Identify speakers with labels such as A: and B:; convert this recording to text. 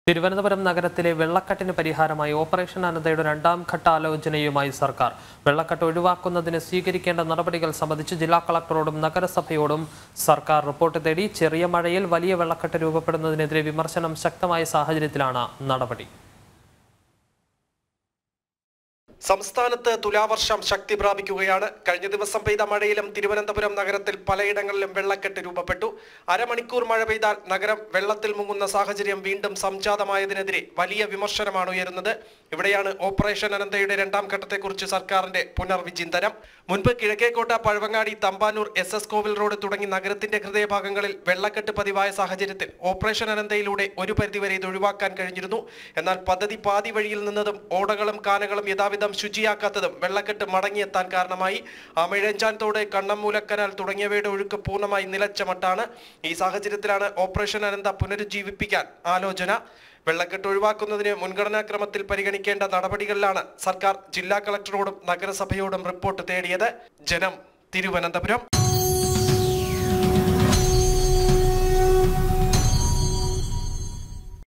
A: തിരുവനന്തപുരം നഗരത്തിലെ വെള്ളക്കെട്ടിന് പരിഹാരമായി ഓപ്പറേഷൻ അനന്തയുടെ രണ്ടാം ഘട്ട ആലോചനയുമായി സർക്കാർ വെള്ളക്കെട്ട് ഒഴിവാക്കുന്നതിന് സ്വീകരിക്കേണ്ട നടപടികൾ സംബന്ധിച്ച് ജില്ലാ കളക്ടറോടും നഗരസഭയോടും സർക്കാർ റിപ്പോർട്ട് തേടി ചെറിയ മഴയിൽ വലിയ വെള്ളക്കെട്ട് രൂപപ്പെടുന്നതിനെതിരെ വിമർശനം ശക്തമായ സാഹചര്യത്തിലാണ് നടപടി
B: സംസ്ഥാനത്ത് തുലാവർഷം ശക്തി പ്രാപിക്കുകയാണ് കഴിഞ്ഞ ദിവസം പെയ്ത മഴയിലും തിരുവനന്തപുരം നഗരത്തിൽ പലയിടങ്ങളിലും വെള്ളക്കെട്ട് രൂപപ്പെട്ടു അരമണിക്കൂർ മഴ പെയ്താൽ നഗരം വെള്ളത്തിൽ മുങ്ങുന്ന സാഹചര്യം വീണ്ടും സംജാതമായതിനെതിരെ വലിയ വിമർശനമാണ് ഉയരുന്നത് ഇവിടെയാണ് ഓപ്പറേഷൻ അനന്തയുടെ രണ്ടാം ഘട്ടത്തെക്കുറിച്ച് സർക്കാരിന്റെ പുനർവിചിന്തനം മുൻപ് Kizhakkekotta Pazhavangadi Thampanoor S S Kovil road തുടങ്ങി നഗരത്തിന്റെ ഹൃദയഭാഗങ്ങളിൽ വെള്ളക്കെട്ട് പതിവായ സാഹചര്യത്തിൽ ഓപ്പറേഷൻ അനന്തയിലൂടെ ഒരു പരിധിവരെ ഇത് ഒഴിവാക്കാൻ കഴിഞ്ഞിരുന്നു എന്നാൽ പദ്ധതി പാതി വഴിയിൽ നിന്നതും ഓടകളും കാനകളും യഥാവിധം ശുചിയാക്കാത്തതും വെള്ളക്കെട്ട് മടങ്ങിയെത്താൻ കാരണമായി അമിഴഞ്ചാൻ തോട് കണ്ണമ്മൂലക്കനാൽ തുടങ്ങിയവയുടെ ഒഴുക്ക് പൂർണ്ണമായി നിലച്ച മട്ടാണ് ഈ സാഹചര്യത്തിലാണ് ഓപ്പറേഷൻ അനന്ത പുനരുജ്ജീവിപ്പിക്കാൻ ആലോചന വെള്ളക്കെട്ട് ഒഴിവാക്കുന്നതിന് മുൻഗണനാക്രമത്തിൽ പരിഗണിക്കേണ്ട നടപടികളിലാണ് സർക്കാർ ജില്ലാ കളക്ടറോടും നഗരസഭയോടും റിപ്പോർട്ട് തേടിയത് ജനം തിരുവനന്തപുരം